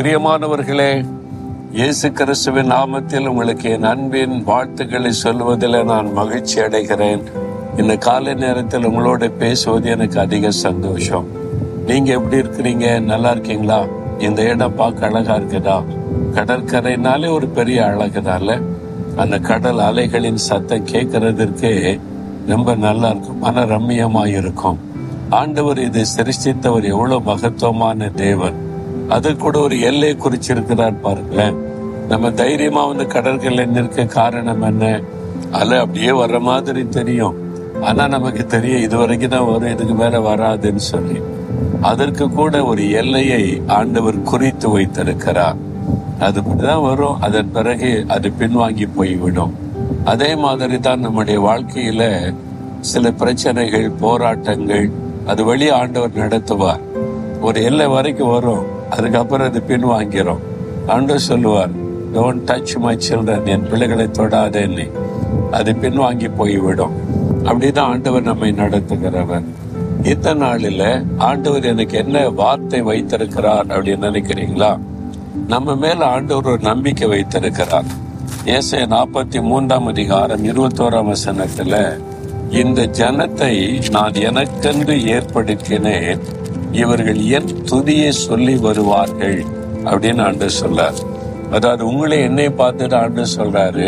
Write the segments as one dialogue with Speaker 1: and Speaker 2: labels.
Speaker 1: பிரியமானவர்களே இயேசு கிறிஸ்துவின் நாமத்தில் உங்களுக்கு என் அன்பின் வாழ்த்துக்களை சொல்வதில் நான் மகிழ்ச்சி அடைகிறேன் இந்த காலை நேரத்தில் உங்களோட பேசுவது எனக்கு அதிக சந்தோஷம் நீங்க எப்படி இருக்கிறீங்க நல்லா இருக்கீங்களா இந்த இடம் பார்க்க அழகா இருக்குதா கடற்கரைனாலே ஒரு பெரிய அழகுனால அந்த கடல் அலைகளின் சத்தம் கேட்கறதற்கு ரொம்ப நல்லா இருக்கும் மன ரம்மியமா இருக்கும் ஆண்டவர் இதை சிருஷ்டித்தவர் எவ்வளவு மகத்துவமான தேவன் அது கூட ஒரு எல்லை குறிச்சிருக்கிறார் பாருங்களேன் நம்ம தைரியமா வந்து கடற்கரையில நிற்க காரணம் என்ன அலை அப்படியே வர்ற மாதிரி தெரியும் ஆனா நமக்கு தெரியும் இது வரைக்கும் தான் வரும் இதுக்கு மேல வராதுன்னு சொல்லி அதற்கு கூட ஒரு எல்லையை ஆண்டவர் குறித்து வைத்திருக்கிறார் அது தான் வரும் அதன் பிறகு அது பின்வாங்கி போய்விடும் அதே மாதிரி தான் நம்முடைய வாழ்க்கையில சில பிரச்சனைகள் போராட்டங்கள் அது வழி ஆண்டவர் நடத்துவார் ஒரு எல்லை வரைக்கும் வரும் அதுக்கப்புறம் அது பின்வாங்கிறோம் ஆண்டவர் சொல்லுவார் டோன்ட் டச் மை சில்ட்ரன் என் பிள்ளைகளை தொடாதேன்னு அது பின்வாங்கி போய்விடும் அப்படிதான் ஆண்டவர் நம்மை நடத்துகிறவர் இந்த நாளில ஆண்டவர் எனக்கு என்ன வார்த்தை வைத்திருக்கிறார் அப்படின்னு நினைக்கிறீங்களா நம்ம மேல ஆண்டவர் ஒரு நம்பிக்கை வைத்திருக்கிறார் ஏசை நாற்பத்தி மூன்றாம் அதிகாரம் இருபத்தோராம் வசனத்துல இந்த ஜனத்தை நான் எனக்கென்று ஏற்படுத்தினேன் இவர்கள் என் துதியை சொல்லி வருவார்கள் அப்படின்னு ஆண்டு சொல்றார் அதாவது உங்களை என்னை பார்த்துட்டு ஆண்டு சொல்றாரு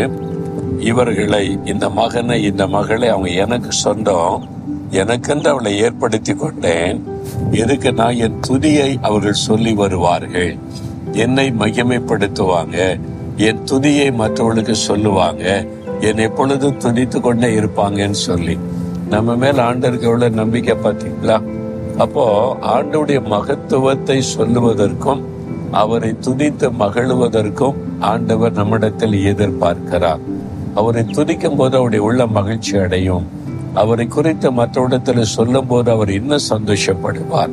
Speaker 1: இவர்களை இந்த மகனை இந்த மகளை அவங்க எனக்கு சொந்தம் எனக்கென்று அவளை ஏற்படுத்தி கொண்டேன் எதுக்கு நான் என் துதியை அவர்கள் சொல்லி வருவார்கள் என்னை மகிமைப்படுத்துவாங்க என் துதியை மற்றவர்களுக்கு சொல்லுவாங்க என் எப்பொழுதும் துதித்து கொண்டே இருப்பாங்கன்னு சொல்லி நம்ம மேல ஆண்டருக்கு எவ்வளவு நம்பிக்கை பார்த்தீங்களா அப்போ ஆண்டுடைய மகத்துவத்தை சொல்லுவதற்கும் அவரை துதித்து மகிழுவதற்கும் ஆண்டவர் நம்மிடத்தில் எதிர்பார்க்கிறார் அவரை துதிக்கும் போது அவருடைய உள்ள மகிழ்ச்சி அடையும் அவரை குறித்து மற்றவிடத்தில் சொல்லும் போது அவர் இன்னும் சந்தோஷப்படுவார்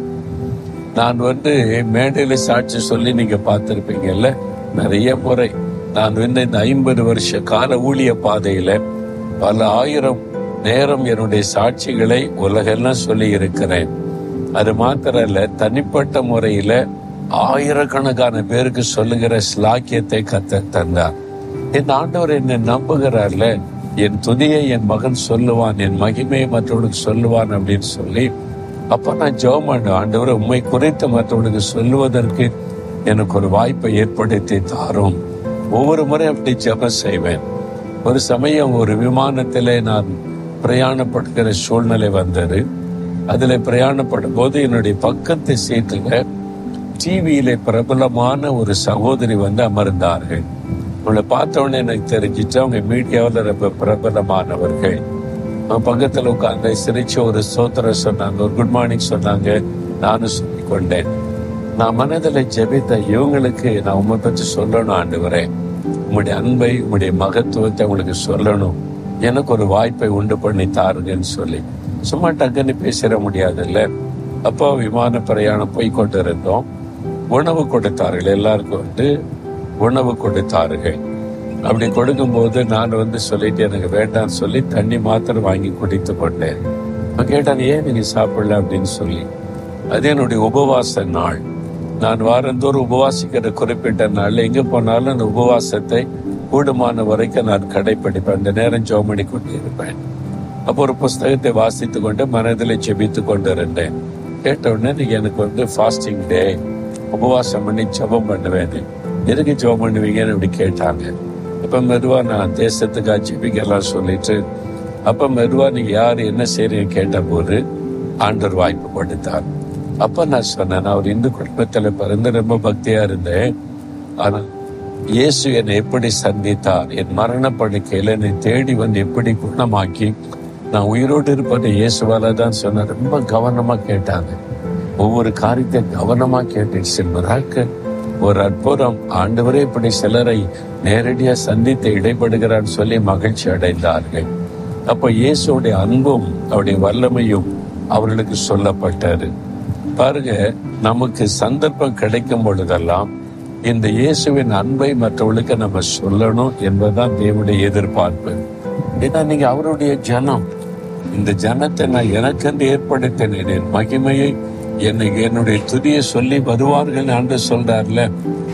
Speaker 1: நான் வந்து மேடையில சாட்சி சொல்லி நீங்க பார்த்திருப்பீங்கல்ல நிறைய முறை நான் வந்து இந்த ஐம்பது வருஷ கால ஊழிய பாதையில பல ஆயிரம் நேரம் என்னுடைய சாட்சிகளை உலகெல்லாம் சொல்லி இருக்கிறேன் அது மாத்திரம் இல்ல தனிப்பட்ட முறையில ஆயிரக்கணக்கான பேருக்கு சொல்லுகிற ஸ்லாக்கியத்தை கத்த தந்தார் என் ஆண்டவர் என்னை நம்புகிறார்ல என் துதியை என் மகன் சொல்லுவான் என் மகிமையை மற்றவர்களுக்கு சொல்லுவான் அப்படின்னு சொல்லி அப்ப நான் ஜெபம் பண்ணுவேன் ஆண்டவர் உண்மை குறித்து மற்றவர்களுக்கு சொல்லுவதற்கு எனக்கு ஒரு வாய்ப்பை ஏற்படுத்தி தாரும் ஒவ்வொரு முறை அப்படி ஜெபம் செய்வேன் ஒரு சமயம் ஒரு விமானத்திலே நான் பிரயாணப்படுகிற சூழ்நிலை வந்தது அதுல பிரயாணப்படும் போது என்னுடைய பக்கத்து சீட்டுல டிவியில பிரபலமான ஒரு சகோதரி வந்து அமர்ந்தார்கள் அவங்களை பார்த்த உடனே எனக்கு தெரிஞ்சிச்சு அவங்க மீடியாவில் ரொம்ப பிரபலமானவர்கள் அவங்க பக்கத்துல உட்கார்ந்து சிரிச்சு ஒரு சோத்திரம் சொன்னாங்க ஒரு குட் மார்னிங் சொன்னாங்க நானும் சொல்லிக் கொண்டேன் நான் மனதில் ஜெபித்த இவங்களுக்கு நான் உண்மை பற்றி சொல்லணும் ஆண்டுவரேன் உங்களுடைய அன்பை உங்களுடைய மகத்துவத்தை உங்களுக்கு சொல்லணும் எனக்கு ஒரு வாய்ப்பை உண்டு பண்ணி தாருங்கன்னு சொல்லி சும்மா டக்குன்னு பேசிட முடியாதுல்ல அப்போ விமான பிரயாணம் போய் கொண்டு இருந்தோம் உணவு கொடுத்தார்கள் எல்லாருக்கும் வந்து உணவு கொடுத்தார்கள் அப்படி கொடுக்கும்போது நான் வந்து சொல்லிட்டு எனக்கு வேண்டாம்னு சொல்லி தண்ணி மாத்திரம் வாங்கி குடித்து கொண்டேன் நான் கேட்டேன் ஏன் நீங்க சாப்பிடல அப்படின்னு சொல்லி அது என்னுடைய உபவாச நாள் நான் வாரந்தோறும் உபவாசிக்கிற குறிப்பிட்ட நாள்ல எங்க போனாலும் அந்த உபவாசத்தை கூடுமான வரைக்கும் நான் கடைப்பிடிப்பேன் அந்த நேரம் ஜோமணி கொண்டு இருப்பேன் அப்போ ஒரு புஸ்தகத்தை வாசித்து கொண்டு மனதில் ஜெபித்து கொண்டு இருந்தேன் கேட்ட உடனே நீங்க எனக்கு வந்து ஃபாஸ்டிங் டே உபவாசம் பண்ணி ஜெபம் பண்ணுவேன் எதுக்கு ஜெபம் பண்ணுவீங்கன்னு அப்படி கேட்டாங்க அப்ப மெதுவா நான் தேசத்துக்காக ஜெபிக்கலாம் சொல்லிட்டு அப்ப மெதுவா நீங்க யாரு என்ன செய்றீங்க கேட்ட போது ஆண்டவர் வாய்ப்பு கொடுத்தார் அப்ப நான் சொன்னேன் நான் ஒரு இந்து குடும்பத்துல பிறந்து ரொம்ப பக்தியா இருந்தேன் ஆனா இயேசு என்னை எப்படி சந்தித்தார் என் மரண படுக்கையில என்னை தேடி வந்து எப்படி குணமாக்கி நான் உயிரோடு இருப்பதை இயேசுவால தான் சொன்ன ரொம்ப கவனமா கேட்டாங்க ஒவ்வொரு காரியத்தை கவனமா கேட்டுச்சு மிராக்க ஒரு அற்புதம் ஆண்டவரே இப்படி சிலரை நேரடியா சந்தித்து இடைப்படுகிறான்னு சொல்லி மகிழ்ச்சி அடைந்தார்கள் அப்ப இயேசுடைய அன்பும் அவருடைய வல்லமையும் அவர்களுக்கு சொல்லப்பட்டது பாருங்க நமக்கு சந்தர்ப்பம் கிடைக்கும் பொழுதெல்லாம் இந்த இயேசுவின் அன்பை மற்றவர்களுக்கு நம்ம சொல்லணும் என்பதுதான் தேவனுடைய எதிர்பார்ப்பு ஏன்னா நீங்க அவருடைய ஜனம் இந்த ஜனத்தை நான் எனக்கென்று ஏற்படுத்தினேன் என் மகிமையை என்னை என்னுடைய துதியை சொல்லி வருவார்கள் ஆண்டு சொல்றார்ல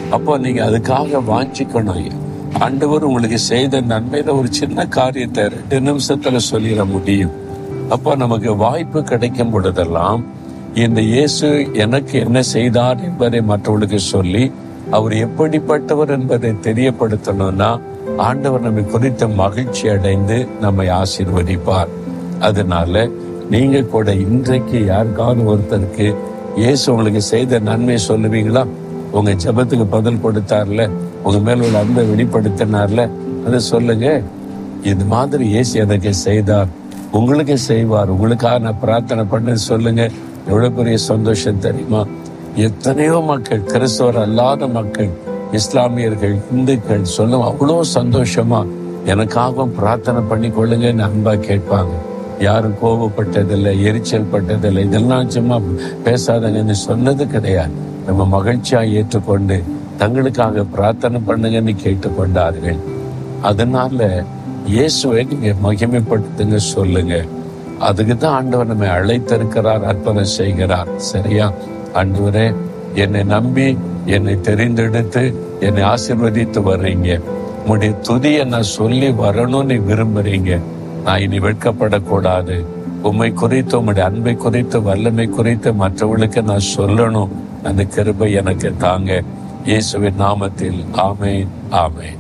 Speaker 1: அப்போ நீங்க அதுக்காக வாஞ்சிக்கணும் ஆண்டவர் உங்களுக்கு செய்த நன்மையில ஒரு சின்ன காரியத்தை ரெண்டு நிமிஷத்துல சொல்லிட முடியும் அப்போ நமக்கு வாய்ப்பு கிடைக்கும் பொழுதெல்லாம் இந்த இயேசு எனக்கு என்ன செய்தார் என்பதை மற்றவர்களுக்கு சொல்லி அவர் எப்படிப்பட்டவர் என்பதை தெரியப்படுத்தணும்னா ஆண்டவர் நம்மை குறித்த மகிழ்ச்சி அடைந்து நம்மை ஆசீர்வதிப்பார் அதனால நீங்க கூட இன்றைக்கு யாருக்காவது ஒருத்தருக்கு இயேசு உங்களுக்கு செய்த நன்மை சொல்லுவீங்களா உங்க ஜெபத்துக்கு பதில் கொடுத்தார்ல உங்க மேல உள்ள அன்பை வெளிப்படுத்தினார்ல அதை சொல்லுங்க இது மாதிரி இயேசு எனக்கு செய்தார் உங்களுக்கு செய்வார் உங்களுக்காக நான் பிரார்த்தனை பண்ண சொல்லுங்க எவ்வளவு பெரிய சந்தோஷம் தெரியுமா எத்தனையோ மக்கள் கிறிஸ்தவர் அல்லாத மக்கள் இஸ்லாமியர்கள் இந்துக்கள் சொல்லும் அவ்வளோ சந்தோஷமா எனக்காகவும் பிரார்த்தனை பண்ணி கொள்ளுங்கன்னு அன்பா கேட்பாங்க யாரும் கோபப்பட்டதில்லை எரிச்சல் பட்டதில்லை இதெல்லாம் சும்மா பேசாதங்கன்னு சொன்னது கிடையாது நம்ம மகிழ்ச்சியா ஏற்றுக்கொண்டு தங்களுக்காக பிரார்த்தனை பண்ணுங்கன்னு கேட்டுக்கொண்டார்கள் அதனால இயேசுவை நீங்க மகிமைப்படுத்துங்க சொல்லுங்க அதுக்கு தான் ஆண்டவர் நம்மை அழைத்திருக்கிறார் அர்ப்பணம் செய்கிறார் சரியா ஆண்டவரே என்னை நம்பி என்னை தெரிந்தெடுத்து என்னை ஆசீர்வதித்து வர்றீங்க உங்களுடைய துதியை நான் சொல்லி வரணும்னு விரும்புறீங்க நான் இனி வெட்கப்படக்கூடாது உண்மை குறித்து உங்களுடைய அன்பை குறித்து வல்லமை குறித்து மற்றவர்களுக்கு நான் சொல்லணும் அந்த கிருபை எனக்கு தாங்க இயேசுவின் நாமத்தில் ஆமென் ஆமென்